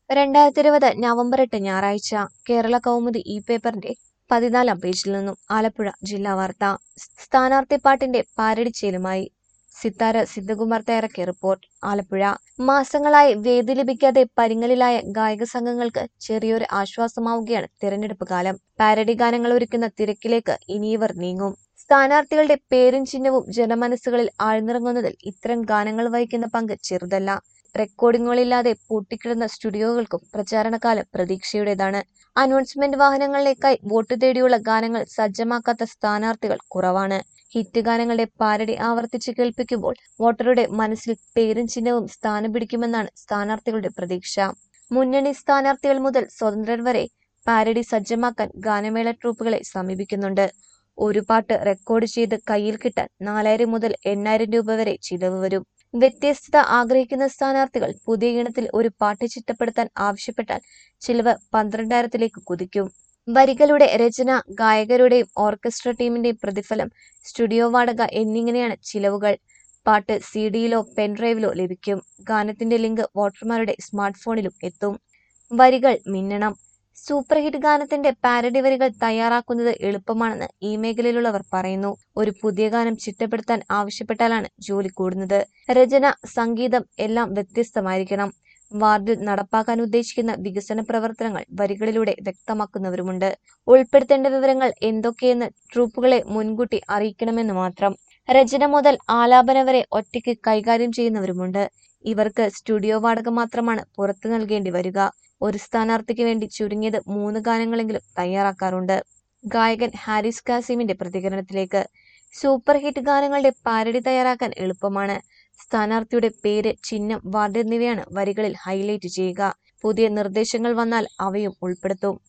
രണ്ടായിരത്തി ഇരുപത് നവംബർ എട്ട് ഞായറാഴ്ച കേരള കൗമുദി ഇ പേപ്പറിന്റെ പതിനാലാം പേജിൽ നിന്നും ആലപ്പുഴ ജില്ലാ വാർത്ത സ്ഥാനാർത്ഥി പാട്ടിന്റെ പാരടിച്ചേലുമായി സിത്താര സിദ്ധകുമാർ തയ്യാറാക്കിയ റിപ്പോർട്ട് ആലപ്പുഴ മാസങ്ങളായി വേദി ലഭിക്കാതെ പരിങ്ങലിലായ ഗായക സംഘങ്ങൾക്ക് ചെറിയൊരു ആശ്വാസമാവുകയാണ് തിരഞ്ഞെടുപ്പ് കാലം പാരഡി ഗാനങ്ങൾ ഒരുക്കുന്ന തിരക്കിലേക്ക് ഇനിയിവർ നീങ്ങും സ്ഥാനാർത്ഥികളുടെ പേരും ചിഹ്നവും ജനമനസ്സുകളിൽ ആഴ്ന്നിറങ്ങുന്നതിൽ ഇത്തരം ഗാനങ്ങൾ വഹിക്കുന്ന പങ്ക് ചെറുതല്ല റെക്കോർഡിങ്ങുകളില്ലാതെ പൂട്ടിക്കിടന്ന സ്റ്റുഡിയോകൾക്കും പ്രചാരണകാലം പ്രതീക്ഷയുടേതാണ് അനൗൺസ്മെന്റ് വാഹനങ്ങളിലേക്കായി വോട്ട് തേടിയുള്ള ഗാനങ്ങൾ സജ്ജമാക്കാത്ത സ്ഥാനാർത്ഥികൾ കുറവാണ് ഹിറ്റ് ഗാനങ്ങളുടെ പാരഡി ആവർത്തിച്ച് കേൾപ്പിക്കുമ്പോൾ വോട്ടറുടെ മനസ്സിൽ പേരും ചിഹ്നവും സ്ഥാനം പിടിക്കുമെന്നാണ് സ്ഥാനാർത്ഥികളുടെ പ്രതീക്ഷ മുന്നണി സ്ഥാനാർത്ഥികൾ മുതൽ സ്വതന്ത്രർ വരെ പാരഡി സജ്ജമാക്കാൻ ഗാനമേള ട്രൂപ്പുകളെ സമീപിക്കുന്നുണ്ട് ഒരു പാട്ട് റെക്കോർഡ് ചെയ്ത് കയ്യിൽ കിട്ടാൻ നാലായിരം മുതൽ എണ്ണായിരം രൂപ വരെ ചിലവ് വരും വ്യത്യസ്തത ആഗ്രഹിക്കുന്ന സ്ഥാനാർത്ഥികൾ പുതിയ ഇനത്തിൽ ഒരു പാട്ട് ചിട്ടപ്പെടുത്താൻ ആവശ്യപ്പെട്ടാൽ ചിലവ് പന്ത്രണ്ടായിരത്തിലേക്ക് കുതിക്കും വരികളുടെ രചന ഗായകരുടെയും ഓർക്കസ്ട്ര ടീമിന്റെയും പ്രതിഫലം സ്റ്റുഡിയോ വാടക എന്നിങ്ങനെയാണ് ചിലവുകൾ പാട്ട് സി ഡിയിലോ പെൻഡ്രൈവിലോ ലഭിക്കും ഗാനത്തിന്റെ ലിങ്ക് വോട്ടർമാരുടെ സ്മാർട്ട് ഫോണിലും എത്തും വരികൾ മിന്നണം സൂപ്പർ ഹിറ്റ് ഗാനത്തിന്റെ പാരഡി വരികൾ തയ്യാറാക്കുന്നത് എളുപ്പമാണെന്ന് ഈ മേഖലയിലുള്ളവർ പറയുന്നു ഒരു പുതിയ ഗാനം ചിട്ടപ്പെടുത്താൻ ആവശ്യപ്പെട്ടാലാണ് ജോലി കൂടുന്നത് രചന സംഗീതം എല്ലാം വ്യത്യസ്തമായിരിക്കണം വാർഡിൽ നടപ്പാക്കാൻ ഉദ്ദേശിക്കുന്ന വികസന പ്രവർത്തനങ്ങൾ വരികളിലൂടെ വ്യക്തമാക്കുന്നവരുമുണ്ട് ഉൾപ്പെടുത്തേണ്ട വിവരങ്ങൾ എന്തൊക്കെയെന്ന് ട്രൂപ്പുകളെ മുൻകൂട്ടി അറിയിക്കണമെന്ന് മാത്രം രചന മുതൽ ആലാപന വരെ ഒറ്റയ്ക്ക് കൈകാര്യം ചെയ്യുന്നവരുമുണ്ട് ഇവർക്ക് സ്റ്റുഡിയോ വാടക മാത്രമാണ് പുറത്തു നൽകേണ്ടി വരിക ഒരു സ്ഥാനാർത്ഥിക്ക് വേണ്ടി ചുരുങ്ങിയത് മൂന്ന് ഗാനങ്ങളെങ്കിലും തയ്യാറാക്കാറുണ്ട് ഗായകൻ ഹാരിസ് കാസിമിന്റെ പ്രതികരണത്തിലേക്ക് സൂപ്പർ ഹിറ്റ് ഗാനങ്ങളുടെ പാരഡി തയ്യാറാക്കാൻ എളുപ്പമാണ് സ്ഥാനാർത്ഥിയുടെ പേര് ചിഹ്നം വാർഡ് എന്നിവയാണ് വരികളിൽ ഹൈലൈറ്റ് ചെയ്യുക പുതിയ നിർദ്ദേശങ്ങൾ വന്നാൽ അവയും ഉൾപ്പെടുത്തും